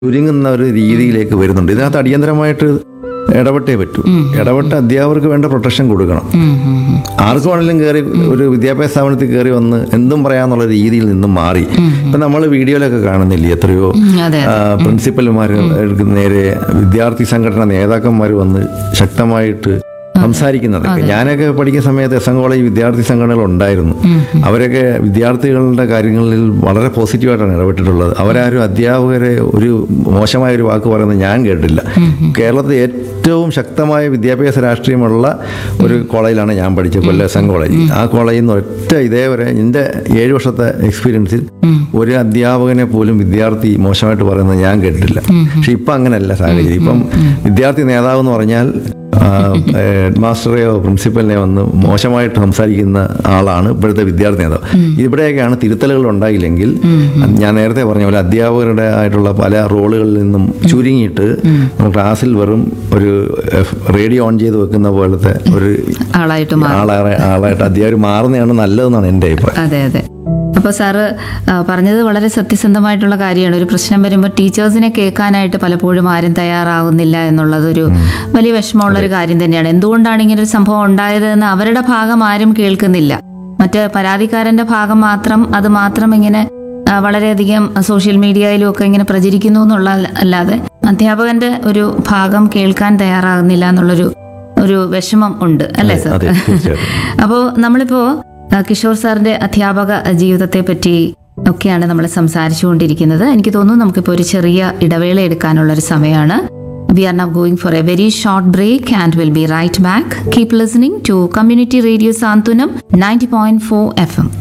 ചുരുങ്ങുന്ന ഒരു രീതിയിലേക്ക് വരുന്നുണ്ട് ഇതിനകത്ത് അടിയന്തരമായിട്ട് ഇടപെട്ടേ പറ്റൂ ഇടപെട്ട് അധ്യാപകർക്ക് വേണ്ട പ്രൊട്ടക്ഷൻ കൊടുക്കണം ഉം, ഉം, ഉം. ആർക്ക് വേണമെങ്കിലും കയറി ഒരു വിദ്യാഭ്യാസ സ്ഥാപനത്തിൽ കയറി വന്ന് എന്തും പറയാന്നുള്ള രീതിയിൽ നിന്നും മാറി ഇപ്പൊ നമ്മൾ വീഡിയോയിലൊക്കെ കാണുന്നില്ലേ എത്രയോ ഉം, അതെ ആ, പ്രിൻസിപ്പൽമാർ നേരെ വിദ്യാർത്ഥി സംഘടന നേതാക്കന്മാർ വന്ന് ശക്തമായിട്ട് സംസാരിക്കുന്നതൊക്കെ ഞാനൊക്കെ പഠിക്കുന്ന സമയത്ത് എസ് എൻ കോളേജ് വിദ്യാർത്ഥി സംഘടനകൾ ഉണ്ടായിരുന്നു അവരൊക്കെ വിദ്യാർത്ഥികളുടെ കാര്യങ്ങളിൽ വളരെ പോസിറ്റീവായിട്ടാണ് ഇടപെട്ടിട്ടുള്ളത് അവരാരും അധ്യാപകരെ ഒരു മോശമായ ഒരു വാക്ക് പറയുന്നത് ഞാൻ കേട്ടില്ല കേരളത്തിൽ ഏറ്റവും ശക്തമായ വിദ്യാഭ്യാസ രാഷ്ട്രീയമുള്ള ഒരു കോളേജിലാണ് ഞാൻ പഠിച്ചത് കൊല്ലം എസ് എൻ കോളേജ് ആ കോളേജിൽ നിന്ന് ഒറ്റ ഇതേവരെ എൻ്റെ ഏഴ് വർഷത്തെ എക്സ്പീരിയൻസിൽ ഒരു അധ്യാപകനെ പോലും വിദ്യാർത്ഥി മോശമായിട്ട് പറയുന്നത് ഞാൻ കേട്ടിട്ടില്ല പക്ഷെ ഇപ്പം അങ്ങനെയല്ല സാഹചര്യം ഇപ്പം വിദ്യാർത്ഥി നേതാവ് എന്ന് പറഞ്ഞാൽ ആ, ഹെഡ് മാസ്റ്ററെയോ പ്രിൻസിപ്പലിനെയോ വന്ന് മോശമായിട്ട് സംസാരിക്കുന്ന ആളാണ് ഇപ്പോഴത്തെ വിദ്യാർത്ഥി നേതാവ് ഇവിടെയൊക്കെയാണ് തിരുത്തലുകൾ ഉണ്ടായില്ലെങ്കിൽ ഞാൻ നേരത്തെ പറഞ്ഞ പോലെ അധ്യാപകരുടെ ആയിട്ടുള്ള പല റോളുകളിൽ നിന്നും ചുരുങ്ങിയിട്ട് നമ്മൾ ക്ലാസ്സിൽ വെറും ഒരു എഫ്- റേഡിയോ ഓൺ ചെയ്ത് വെക്കുന്ന പോലത്തെ ഒരു ആളായിട്ട് മാറും ആളാറെ ആളായിട്ട് അധ്യാപകർ മാറുന്നതാണ് നല്ലതെന്നാണ് എൻ്റെ അഭിപ്രായം അതെ അതെ അപ്പോൾ സാറ് ആ, പറഞ്ഞത് വളരെ സത്യസന്ധമായിട്ടുള്ള കാര്യമാണ് ഒരു പ്രശ്നം വരുമ്പോൾ ടീച്ചേഴ്സിനെ കേൾക്കാനായിട്ട് പലപ്പോഴും ആരും തയ്യാറാവുന്നില്ല എന്നുള്ളതൊരു വലിയ വിഷമമുള്ള ഒരു കാര്യം തന്നെയാണ് എന്തുകൊണ്ടാണ് ഇങ്ങനെ ഒരു സംഭവം ഉണ്ടായതെന്ന് അവരുടെ ഭാഗം ആരും കേൾക്കുന്നില്ല മറ്റ് പരാതിക്കാരന്റെ ഭാഗം മാത്രം അത് മാത്രം ഇങ്ങനെ ആ, വളരെയധികം സോഷ്യൽ മീഡിയയിലും ഒക്കെ ഇങ്ങനെ പ്രചരിക്കുന്നു എന്നുള്ള അല്ലാതെ അധ്യാപകന്റെ ഒരു ഭാഗം കേൾക്കാൻ തയ്യാറാകുന്നില്ല എന്നുള്ളൊരു ഒരു വിഷമം ഉണ്ട് അല്ലേ സാർ അതെ തീർച്ചയായിട്ടും അപ്പോൾ നമ്മളിപ്പോ ആ, കിഷോർ സാറിന്റെ അധ്യാപക ജീവിതത്തെ പറ്റി ഒക്കെയാണ് നമ്മൾ സംസാരിച്ചുകൊണ്ടിരിക്കുന്നത് എനിക്ക് തോന്നുന്നു നമുക്കിപ്പോൾ ഒരു ചെറിയ ഇടവേള എടുക്കാനുള്ള ഒരു സമയമാണ് we are now going for a very short break and will be right back keep listening to community radio Santhwanam ninety point four F M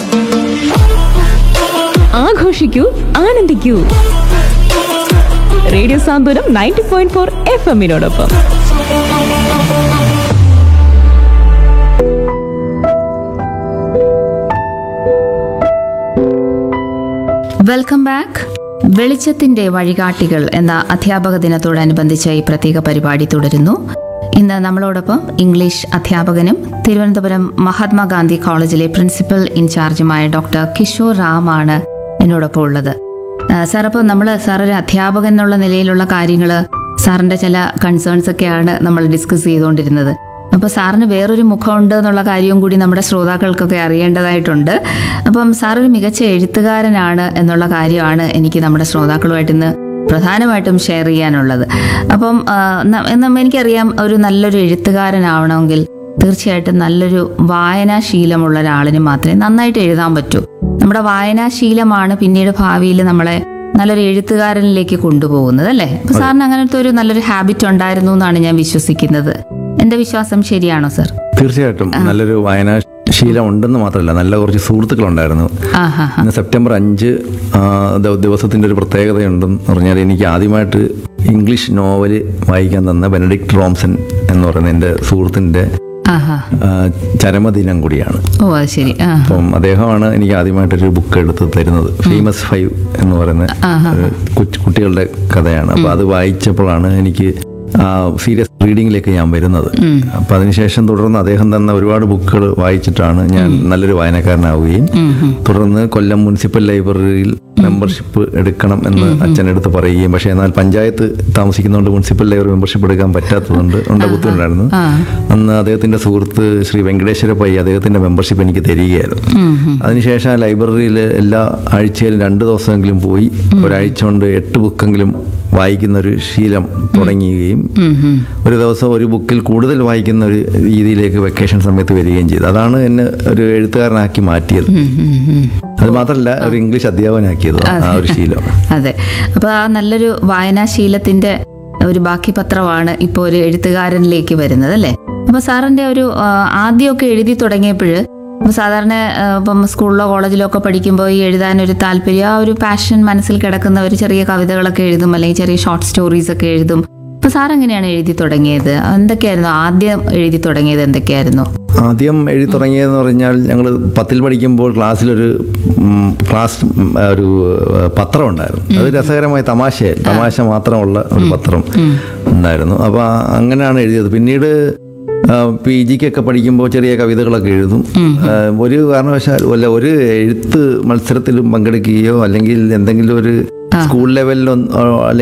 ആഘോഷിക്കൂ ആനന്ദിക്കൂ radio Santhwanam ninety point four F എമ്മിനോടൊപ്പം വെൽക്കം ബാക്ക് വെളിച്ചത്തിന്റെ വഴികാട്ടികൾ എന്ന അധ്യാപക ദിനത്തോടനുബന്ധിച്ച് ഈ പ്രത്യേക പരിപാടി തുടരുന്നു ഇന്ന് നമ്മളോടൊപ്പം ഇംഗ്ലീഷ് അധ്യാപകനും തിരുവനന്തപുരം മഹാത്മാഗാന്ധി കോളേജിലെ പ്രിൻസിപ്പൽ ഇൻചാർജുമായ ഡോക്ടർ കിഷോർ റാമാണ് എന്നോടൊപ്പം ഉള്ളത് ആ, സാർ അപ്പോൾ നമ്മൾ സാർ ഒരു അധ്യാപകൻ എന്നുള്ള നിലയിലുള്ള കാര്യങ്ങൾ സാറിന്റെ ചില കൺസേൺസ് ഒക്കെയാണ് നമ്മൾ ഡിസ്കസ് ചെയ്തുകൊണ്ടിരുന്നത് അപ്പോൾ സാറിന് വേറൊരു മുഖമുണ്ട് എന്നുള്ള കാര്യവും കൂടി നമ്മുടെ ശ്രോതാക്കൾക്കൊക്കെ അറിയേണ്ടതായിട്ടുണ്ട് അപ്പം സാർ ഒരു മികച്ച എഴുത്തുകാരനാണ് എന്നുള്ള കാര്യമാണ് എനിക്ക് നമ്മുടെ ശ്രോതാക്കളുമായിട്ട് ഇന്ന് പ്രധാനമായിട്ടും ഷെയർ ചെയ്യാനുള്ളത് അപ്പം ആ, ന- നമ്മ- എനിക്കറിയാം ഒരു നല്ലൊരു എഴുത്തുകാരനാവണമെങ്കിൽ തീർച്ചയായിട്ടും നല്ലൊരു വായനാശീലമുള്ള ഒരാളിന് മാത്രമേ നന്നായിട്ട് എഴുതാൻ പറ്റൂ നമ്മുടെ വായനാശീലമാണ് പിന്നീട് ഭാവിയിൽ നമ്മളെ നല്ലൊരു എഴുത്തുകാരനിലേക്ക് കൊണ്ടുപോകുന്നത് അല്ലേ അപ്പൊ സാറിന് അങ്ങനത്തെ ഒരു നല്ലൊരു ഹാബിറ്റ് ഉണ്ടായിരുന്നു എന്നാണ് ഞാൻ വിശ്വസിക്കുന്നത് എന്റെ വിശ്വാസം ശരിയാണോ സർ തീർച്ചയായിട്ടും നല്ലൊരു വായനാശീലം ഉണ്ടെന്ന് മാത്രമല്ല നല്ല കുറച്ച് സുഹൃത്തുക്കളുണ്ടായിരുന്നു ആ ഹാ ഹാ ഇന്ന് സെപ്റ്റംബർ അഞ്ച് ആ, ദ- ദിവസത്തിൻ്റെ ഒരു പ്രത്യേകതയുണ്ടെന്ന് പറഞ്ഞാൽ എനിക്ക് ആദ്യമായിട്ട് ഇംഗ്ലീഷ് നോവല് വായിക്കാൻ തന്ന ബെനഡിക്ട് റോംസൺ എന്ന് പറയുന്ന എൻ്റെ സുഹൃത്തിൻ്റെ ആ ഹാ ആ, ചരമദിനം കൂടിയാണ് ഓ അത് ശരി ആ അപ്പം അദ്ദേഹമാണ് എനിക്ക് ആദ്യമായിട്ടൊരു ബുക്ക് എടുത്ത് തരുന്നത് ഫേമസ് ഫൈവ് എന്ന് പറയുന്ന ഒരു കൊച്ചു കുട്ടികളുടെ കഥയാണ് അപ്പോൾ അത് വായിച്ചപ്പോഴാണ് എനിക്ക് സീരിയസ് റീഡിങ്ങിലേക്ക് ഞാൻ വരുന്നത് അപ്പം അതിനുശേഷം തുടർന്ന് അദ്ദേഹം തന്ന ഒരുപാട് ബുക്കുകൾ വായിച്ചിട്ടാണ് ഞാൻ നല്ലൊരു വായനക്കാരനാവുകയും തുടർന്ന് കൊല്ലം മുനിസിപ്പൽ ലൈബ്രറിയിൽ മെമ്പർഷിപ്പ് എടുക്കണം എന്ന് അച്ഛൻ എടുത്ത് പറയുകയും പക്ഷേ എന്നാൽ പഞ്ചായത്ത് താമസിക്കുന്നതുകൊണ്ട് മുനിസിപ്പൽ ലൈബ്രറി മെമ്പർഷിപ്പ് എടുക്കാൻ പറ്റാത്തതുകൊണ്ട് ഉണ്ട് ബുദ്ധിമുട്ടായിരുന്നു അന്ന് അദ്ദേഹത്തിന്റെ സുഹൃത്ത് ശ്രീ വെങ്കടേശ്വര പൈ അദ്ദേഹത്തിന്റെ മെമ്പർഷിപ്പ് എനിക്ക് തരികയായിരുന്നു അതിനുശേഷം ആ ലൈബ്രറിയിൽ എല്ലാ ആഴ്ചയിലും രണ്ട് ദിവസമെങ്കിലും പോയി ഒരാഴ്ച കൊണ്ട് എട്ട് ബുക്കെങ്കിലും വായിക്കുന്ന ഒരു ശീലം തുടങ്ങുകയും ഒരു ദിവസം ഒരു ബുക്കിൽ കൂടുതൽ വായിക്കുന്ന ഒരു രീതിയിലേക്ക് വെക്കേഷൻ സമയത്ത് വരികയും ചെയ്തു അതാണ് എന്നെ ഒരു എഴുത്തുകാരനാക്കി മാറ്റിയത് അത് മാത്രമല്ല ഒരു ഇംഗ്ലീഷ് അധ്യാപകനാക്കിയത് ആ ഒരു ശീലം അതെ അപ്പൊ ആ നല്ലൊരു വായനാശീലത്തിന്റെ ഒരു ബാക്കി പത്രമാണ് ഇപ്പോൾ ഒരു എഴുത്തുകാരനിലേക്ക് വരുന്നത് അല്ലേ അപ്പൊ സാറിന്റെ ഒരു ആ, ആദ്യമൊക്കെ എഴുതി തുടങ്ങിയപ്പോൾ ഇപ്പൊ സാധാരണ ആ, ഇപ്പം സ്കൂളിലോ കോളേജിലോ ഒക്കെ പഠിക്കുമ്പോൾ ഈ എഴുതാൻ ഒരു താല്പര്യം ആ ഒരു പാഷൻ മനസ്സിൽ കിടക്കുന്ന ഒരു ചെറിയ കവിതകളൊക്കെ എഴുതും അല്ലെങ്കിൽ ചെറിയ ഷോർട്ട് സ്റ്റോറീസ് ഒക്കെ എഴുതും അപ്പൊ സാർ എങ്ങനെയാണ് എഴുതി തുടങ്ങിയത് എന്തൊക്കെയായിരുന്നു ആദ്യം എഴുതി തുടങ്ങിയത് എന്തൊക്കെയായിരുന്നു ആദ്യം എഴുതി തുടങ്ങിയതെന്ന് പറഞ്ഞാൽ ഞങ്ങൾ പത്തിൽ പഠിക്കുമ്പോൾ ക്ലാസ്സിലൊരു ഉം, ക്ലാസ് ഉം, ഒരു ഏഹ്, പത്രം ഉണ്ടായിരുന്നു അത് രസകരമായ തമാശ തമാശ മാത്രമുള്ള ഒരു പത്രം ഉണ്ടായിരുന്നു അപ്പോൾ അങ്ങനെയാണ് എഴുതിയത് പിന്നീട് പി ജിക്കൊക്കെ പഠിക്കുമ്പോൾ ചെറിയ കവിതകളൊക്കെ എഴുതും ആ, ഒരു കാരണവശാൽ അല്ല ഒരു എഴുത്ത് മത്സരത്തിലും പങ്കെടുക്കുകയോ അല്ലെങ്കിൽ എന്തെങ്കിലും ഒരു സ്കൂൾ ലെവലിലോ അല്ലെങ്കിൽ